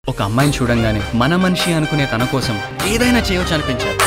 ఒక అమ్మాయిని చూడంగానే మన మనిషి అనుకునే తన కోసం ఏదైనా చేయొచ్చు అనిపించారు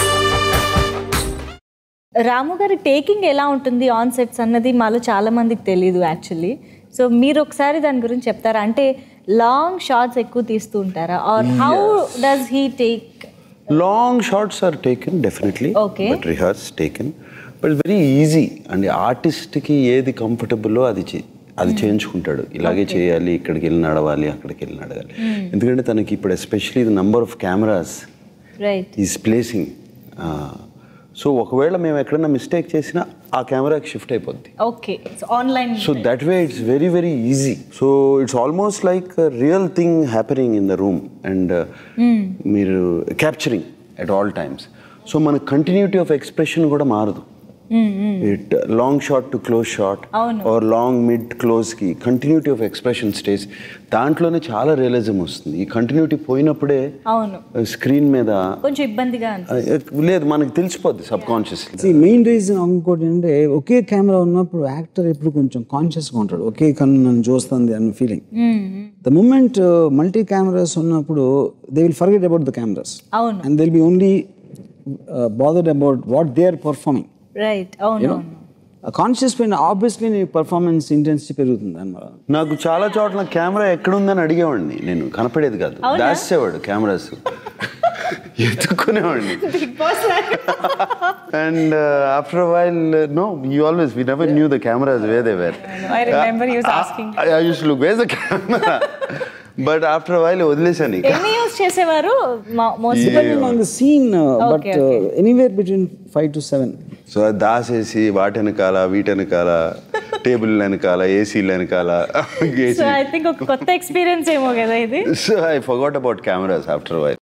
రాము గారి టేకింగ్ ఎలా ఉంటుంది ఆన్ సెట్స్ అన్నది మాలో చాలా మందికి తెలియదు యాక్చువల్లీ సో మీరు ఒకసారి దాని గురించి చెప్తారా అంటే లాంగ్ షార్ట్స్ ఎక్కువ తీస్తూ ఉంటారా or how does he take long shots are taken definitely Okay. But rehearse taken but very easy and ఆర్టిస్ట్కి ఏది కంఫర్టబుల్లో అది చే- అది చేయించుకుంటాడు ఇలాగే చేయాలి ఇక్కడికి వెళ్ళి నడవాలి అక్కడికి వెళ్ళి నడవాలి ఎందుకంటే తనకి ఇప్పుడు especially the number of cameras right is placing so ఒకవేళ మేము ఎక్కడైనా మిస్టేక్ చేసినా ఆ కెమెరాకి షిఫ్ట్ అయిపోద్ది okay so online so that way it's very very easy so it's almost like real thing happening in the room and మీరు capturing at all times so మన continuity of expression కూడా మారదు it long shot to close shot అవును. Or long mid క్లోజ్కి continuity of expression stage దాంట్లోనే చాలా realism వస్తుంది ఈ కంటిన్యూటీ పోయినప్పుడే అవును స్క్రీన్ మీద కొంచెం ఇబ్బందిగా అనిపిస్తుంది. uh, లేదు మనకు తెలిసిపోద్ది సబ్ కాన్షియస్లీ మెయిన్ రీజన్ ఇంకోటి ఏంటంటే ఒకే కెమెరా ఉన్నప్పుడు యాక్టర్ ఎప్పుడు కొంచెం కాన్షియస్గా ఉంటాడు ఒకే కన్ను నన్ను చూస్తుంది అన్న feeling the moment multi cameras ఉన్నప్పుడు they will forget about the cameras అవును and they'll be only bothered about what they are performing right అవును అవును కాన్షియస్ పైన ఆబ్వియస్లీ నీ పర్ఫార్మెన్స్ ఇంటెన్సిటీ పెరుగుతుంది అన్నమాట నాకు చాలా చోట్ల కెమెరా ఎక్కడుందని అడిగేవాడిని నేను కనపడేది కాదు దాచేవాడు కెమెరాస్ ఎత్తుకునేవాడిని Bigg Boss and after while no you always we never knew the cameras where they were I remember you was asking. I use look where's the camera but after while వదిలేసాను ఇక ఎన్ని use చేసేవారు most Depending on the scene, uh, but Okay, uh, okay. anywhere between five to seven. So అది దాసేసి వాటి వెనకాల వీటి వెనకాల టేబుల్ వెనకాల ఏసీలు వెనకాల సో ఐ థింక్ ఒక కొత్త ఎక్స్పీరియన్స్ ఏమో కదా ఇది so I forgot about cameras after while